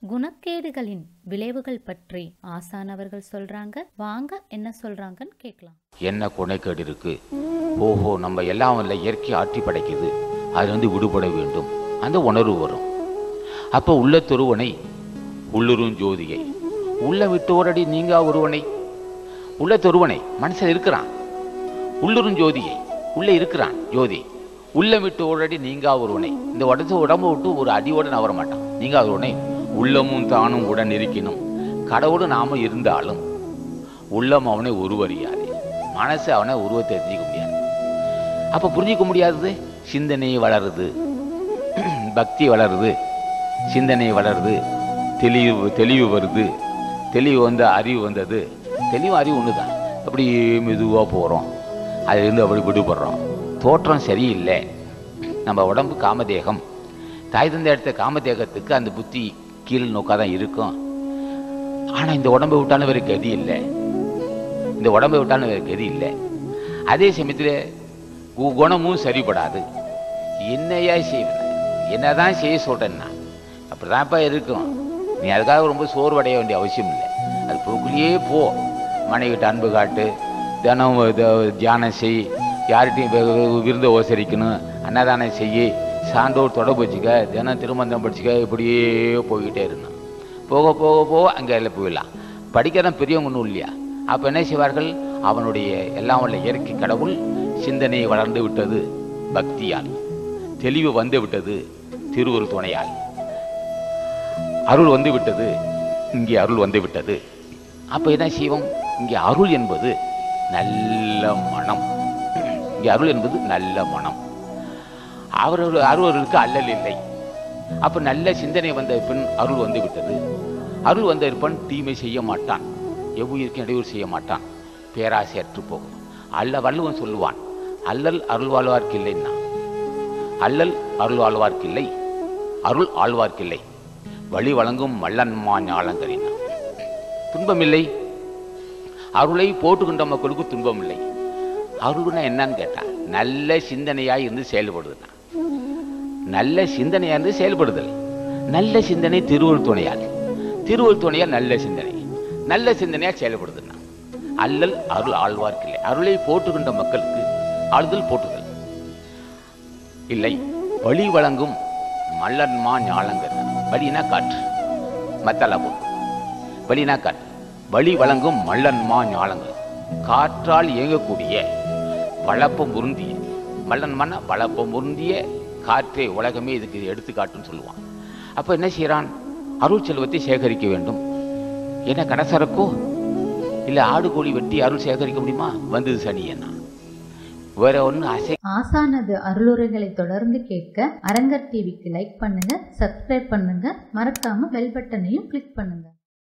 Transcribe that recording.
குணக்கேடுகளின் விளைவுகள் பற்றி ஆசானவர்கள் சொல்றாங்க வாங்க என்ன சொல்றாங்கன்னு கேட்கலாம் என்ன குணைக்கேடு இருக்கு ஓஹோ நம்ம எல்லாம் இல்லை இயற்கை ஆற்றி படைக்குது அதுலேருந்து விடுபட வேண்டும் அந்த உணர்வு வரும் அப்போ உள்ள தொருவனை உள்ளுரும் ஜோதியை உள்ள விட்டோரடி நீங்கா ஒருவனை உள்ள தொருவனை மனுஷன் இருக்கிறான் உள்ளுரும் ஜோதியை உள்ள இருக்கிறான் ஜோதி உள்ள விட்டு ஓரடி நீங்கா ஒருவனை இந்த உடச்சு உடம்பு விட்டு ஒரு அடியோட நவர மாட்டான் நீங்கா ஒருவனை உள்ளமும் தானும் உடன் இருக்கணும் கடவுள் நாம இருந்தாலும் உள்ளம் அவனை உருவறியாது மனசு அவனை உருவத்தை தெரிஞ்சிக்க முடியாது அப்ப புரிஞ்சிக்க முடியாதது சிந்தனை வளருது பக்தி வளருது சிந்தனை வளருது தெளிவு தெளிவு வருது தெளிவு வந்த அறிவு வந்தது தெளிவு அறிவு ஒன்று தான் அப்படி மெதுவாக போகிறோம் அதுலேருந்து அப்படி விடுபடுறோம் தோற்றம் சரியில்லை நம்ம உடம்பு காமதேகம் தாய் தந்தை எடுத்த காமதேகத்துக்கு அந்த புத்தி கீழ் நோக்காக தான் இருக்கும் ஆனால் இந்த உடம்பை விட்டாலும் வேறு கதி இல்லை இந்த உடம்பை விட்டாலும் வேறு கதி இல்லை அதே சமயத்தில் கு- குணமும் சரிப்படாது என்னையா செய்வேன் என்னதான் செய்ய சொல்கிறேன்னா அப்படிதான்ப்பா இருக்கும் நீ அதுக்காக ரொம்ப சோர்வடைய வேண்டிய அவசியம் இல்லை அது போக்குள்ளேயே போ மனைவிட்ட அன்பு காட்டு தினம் இது- தியானம் செய் யார்கிட்டையும் வெ- வெ- விருந்த உபசரிக்கணும் அன்னதானம் செய்ய சான்றோர் தொடர்பு வச்சுக்க தினம் திருமந்தம் படிச்சுக்க இப்படியே போய்கிட்டே இருந்தோம் போக போக போக அங்கே எல்லாம் போயிடலாம் படிக்கிறதான் பெரியவங்க ஒன்றும் இல்லையா அப்போ என்ன செய்வார்கள் அவனுடைய எல்லாம் உள்ள இயற்கை கடவுள் சிந்தனை வளர்ந்து விட்டது பக்தியால் தெளிவு வந்து விட்டது திருவுரு துணையால் அருள் வந்து விட்டது இங்கே அருள் வந்து விட்டது அப்போ என்ன செய்வோம் இங்கே அருள் என்பது நல்ல மனம் இங்கே அருள் என்பது நல்ல மனம் அவர்கள் அருவர்களுக்கு அல்லல் இல்லை அப்ப நல்ல சிந்தனை வந்த பின் அருள் வந்து விட்டது அருள் வந்த பின் தீமை செய்ய மாட்டான் எவ்வுயிருக்கும் இடையூறு செய்ய மாட்டான் பேராசை அற்று போகும் அல்ல வள்ளுவன் சொல்லுவான் அல்லல் அருள் வாழ்வார்க்கில்லைன்னா அல்லல் அருள் வாழ்வார்க்கில்லை அருள் ஆழ்வார்க்கில்லை வழி வழங்கும் மல்லன்மா ஞாலங்கரினா துன்பமில்லை அருளை போட்டுக்கின்ற மக்களுக்கு துன்பம் இல்லை அருள்னா என்னன்னு கேட்டா நல்ல சிந்தனையாய் இருந்து செயல்படுதுன்னா நல்ல சிந்தனையா இருந்து செயல்படுதல் நல்ல சிந்தனை திருவள் துணையால் திருவள் துணையால் நல்ல சிந்தனை நல்ல சிந்தனையா செயல்படுதுன்னா அல்லல் அருள் ஆழ்வார்க்கில்லை அருளை போட்டுகின்ற மக்களுக்கு ஆளுதல் போட்டுதல் இல்லை வழி வழங்கும் மல்லன்மா ஞாலங்கர் வழினா காற்று மத்தலா போட்டு வழினா காற்று வழி வழங்கும் மல்லன்மா ஞாலங்கள் காற்றால் இயங்கக்கூடிய வளப்பம் உருந்திய மல்லன்மான வளப்பம் உருந்திய காற்றை உலகமே இதுக்கு எடுத்துக்காட்டுன்னு சொல்லுவான் அப்போ என்ன செய்கிறான் அருள் செல்வத்தை சேகரிக்க வேண்டும் என்ன கடைசரக்கோ இல்லை ஆடு கோழி வெட்டி அருள் சேகரிக்க முடியுமா வந்தது சனி என்ன வேற ஒன்று அசை ஆசானது அருளுரைகளை தொடர்ந்து கேட்க அரங்கர் டிவிக்கு லைக் பண்ணுங்க சப்ஸ்கிரைப் பண்ணுங்க மறக்காம பெல் பட்டனையும் கிளிக் பண்ணுங்க